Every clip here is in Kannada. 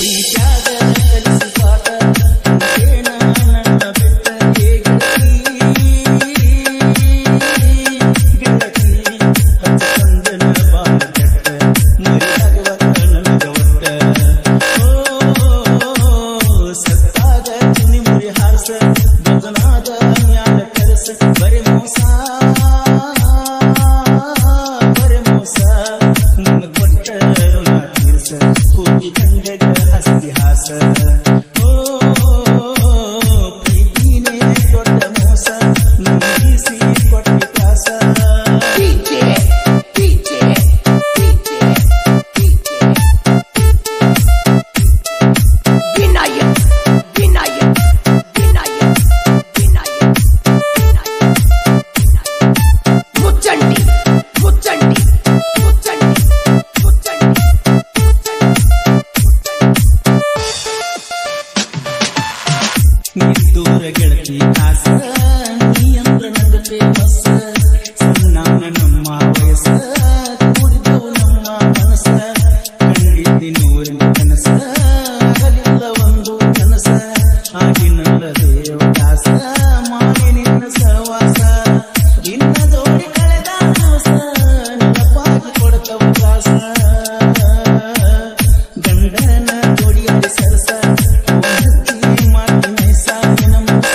ಪ್ರೀತ್ಯಾಗ ಕಲಿಸಿ ಪಾಠ ಏನ ನನ್ನ ಬಿಟ್ಟ ಹೇಗತಿ ಗೆಳತಿ ಹಚ್ಚಂದನ ಬಾಳ ಕೆಟ್ಟ ಮರಿಯಾಗುವತ್ತ ನನಗ ಒಟ್ಟ ಓ ಸತ್ತಾಗ ಚಿನಿ ಮುರಿ ಹಾರ್ಸ ಬದನಾದ ಮ್ಯಾಲ ಕರಸ ಬರೆ ಮೋಸ ಬರೆ ಮೋಸ ನನ್ನ ಕೊಟ್ಟ ಋಣ ತೀರ್ಸ ಹೋಗಿ ಗಂಡಗ ಹಸ್ತಿ ಹಾಸ ಓ ಪ್ರೀತಿನೇ ದೊಡ್ಡ ಮೋಸ ನಂಬಿಸಿ ಕೊಟ್ಟಿ ಕಾಸ DJ, DJ, DJ, DJ. Vinayak, Vinayak, Vinayak, Vinayak, Vinayak, Vinayak. ಮುಚ್ಚಂಡಿ ಮುಚ್ಚಂಡಿ ಮುಚ್ಚಂಡಿ ಮುಚ್ಚಂಡಿ ನಿದ್ದೂರ ಗೆಳತಿ ಕಾಸ ನೀ ಅಂದ್ರ ನಂಗ ಫೇಮಸ್ ಸಣ್ಣವನ ನಮ್ಮ ವಯಸ್ಸ ಕೂಡಿದವು ನಮ್ಮ ಮನಸ್ಸ ಕಂಡಿದ್ದಿ ನೂರಿನ ಕನಸ ಆಗಲಿಲ್ಲ ಒಂದು ಕನಸ ಆಗಿನಲ್ಲ ದೇವದಾಸ ಮಾಡಿ ನಿನ್ನ ಸಹವಾಸ ನಿನ್ನ ಜೋಡಿ ಕಳೆದ ದಿವಸ ನೆನಪಾಗಿ ಕೊಡ್ತವ ದಾಸ ಗಂಡನ ಜೋಡಿಯಲ್ಲಿ ಸರಸ ಒಂದತ್ತಿ ಮಾಡಿ ನೈಸ ನಿನ್ನ ಮನಸ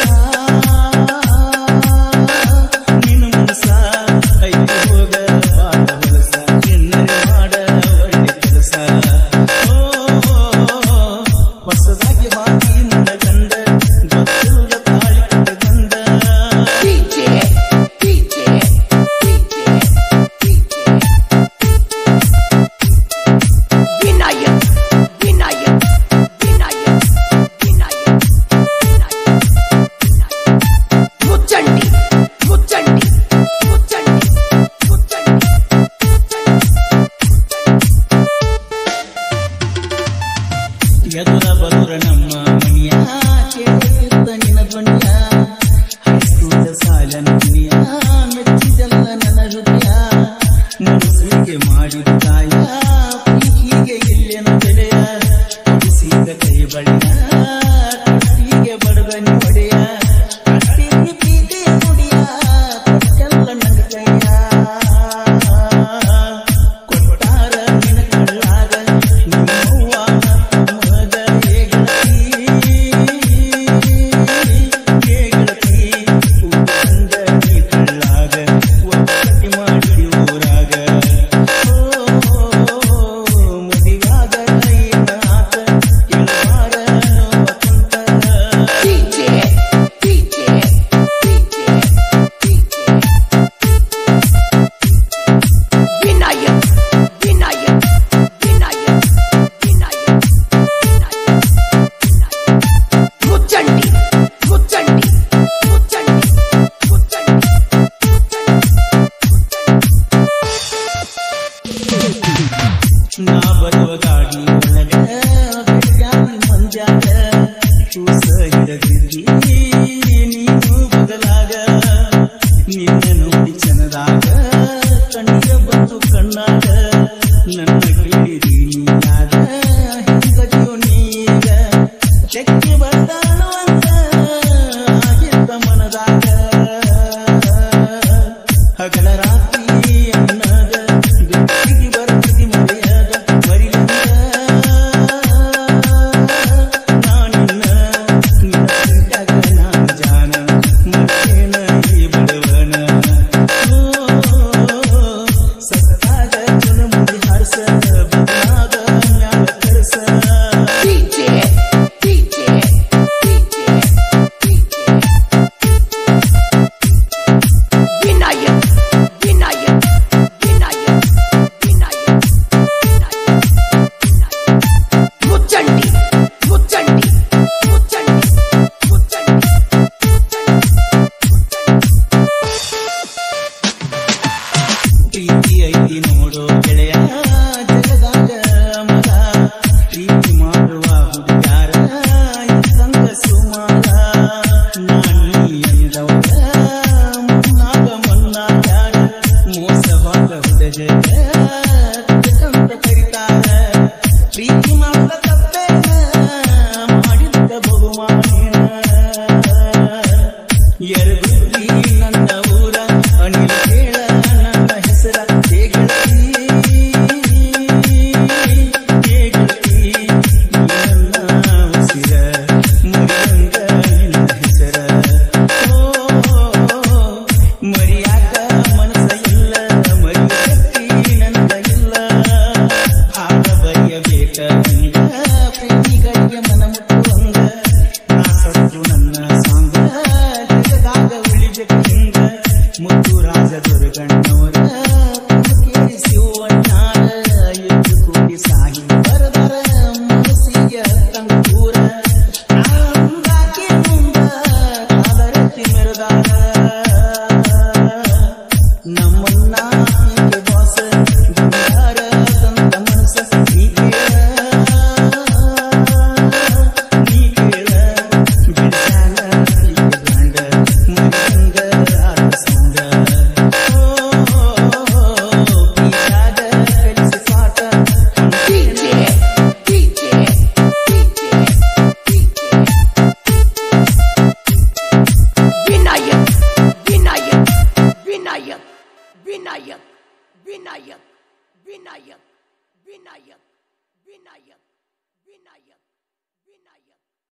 ನಿನ್ನ ಮನಸ ಐದು ಹೋಗ ಬಾಳ ಹೊಲಸ ನಿನ್ನರೆ ಮಾಡ ಒಳ್ಳೆ ಕೆಲಸ ಓ ಹೊಸದಾಗಿ ಬಾಕಿ ನನ್ನ ಗಂಡ ಗೊತ್ತಿಲ್ಲ ತಾಳಿ ಕಟ್ಟ ಗಂಡ DJ, DJ, DJ, DJ. Vinayak, Vinayak, Vinayak, Vinayak, Vinayak, Vinayak. ಮುಚ್ಚಂಡಿ ಮುಚ್ಚಂಡಿ ಮುಚ್ಚಂಡಿ ಮುಚ್ಚಂಡಿ ಎದುರ ಬದುರ ನಮ್ಮ ಮನಿಯ ಕೇಳಿದ್ದ ನಿನ್ನ ಧ್ವನಿಯ ಹೈಸ್ಕೂಲ್ ಸಾಲನ ದುನಿಯ ಮೆಚ್ಚಿದಲ್ಲ ನನ್ನ ಹೃದಯ ಮನಸ್ಸಿಗೆ ಮಾಡಿದ ತಾಯ ಪ್ರೀತಿಗೆ ಇಲ್ಲೇನ ಬೆಲೆಯ ಕೊಡಿಸಿದ ಕೈ ಬಳಿಯ ಕಟ್ಟಿಗೆ ಬಡದ ಒಡೆಯ ಕಟ್ಟಿಗೆ ಪ್ರೀತಿಯ ನುಡಿಯ ಕೊಟ್ಟೆಲ್ಲ ನನ್ನ ಕೈಯ ಕೊಟ್ಟಾರ ನಿನ ಕಳ್ಳಾಗ ನಿಮ್ಮವ್ವ ಮಗ ಹೇಗತಿ ಹೇಗತಿ ಉಂಡ ನೀ ಕಳ್ಳಾಗ ಒಕ್ಕಟಿ ಮಾಡಿ ಊರಾಗ ಓ ಮದಿಗಾಗ ಏನಾತ ಕೇಳಬಾರ ನೋವಕಂತ DJ, DJ, DJ, DJ. Vinayak, Vinayak, Vinayak, Vinayak, Vinayak, Vinayak. ಮುಚ್ಚಂಡಿ ಮುಚ್ಚಂಡಿ ಮುಚ್ಚಂಡಿ ಮುಚ್ಚಂಡಿ ನಾ ಬರುವ ಗಾಡಿ ಒಳಗ ಬೆಳಗಾವಿ ಮಂಜಾಗ ಕೂಸ ಹಿಡದಿದ್ದಿ ನೀನು ಬದಲಾಗ ನಿನ್ನ ನೋಡಿ ಚನದಾಗ ಕಣ್ಣಿಗೆ ಬಂದು ಕಣ್ಣಾಗ ನನ್ನ ಕೇಳಿದಿ ನೀನಾಗ ಹಿಂದಗಿಯು ನೀಗ ಚೆಕ್ಕಿ ಬರ್ತಾನು ಅಂತ ಆಗಿದ್ದ ಮನದಾಗ ಹಗಲ ರಾತ್ರಿ ಅನ್ನದ ಬೆಟ್ಟಿಗೆ ಬರ್ತಿದಿ ಮರೆಯದ ಮರಿಲಂದ ನಾನಿನ್ನ ನಿನ್ನ ಪ್ರೀತ್ಯಾಗ ನಾನು ಜಾನ ಮತ್ತೇನ ಈ ಬಡವನ ಓ, ಸತ್ತಾಗ ಜನ ಮುಗಿ ಹಾರಿಸ ಬದಲಾದ ಮ್ಯಾಲ ಕರೆಸ DJ, DJ, DJ, DJ. Vinayak, Vinayak, Vinayak, Vinayak, Vinayak, Vinayak. ಮುಚ್ಚಂಡಿ ಮುಚ್ಚಂಡಿ ಮುಚ್ಚಂಡಿ ಮುಚ್ಚಂಡಿ ಪ್ರೀತಿ ಐತಿ ನೋಡೋ ಗೆಳೆಯ ಜಗದ ವಿನಾಯಕ್ ವಿನಾಯಕ್ ವಿನಾಯಕ್ ವಿನಾಯಕ್ ವಿನಾಯಕ್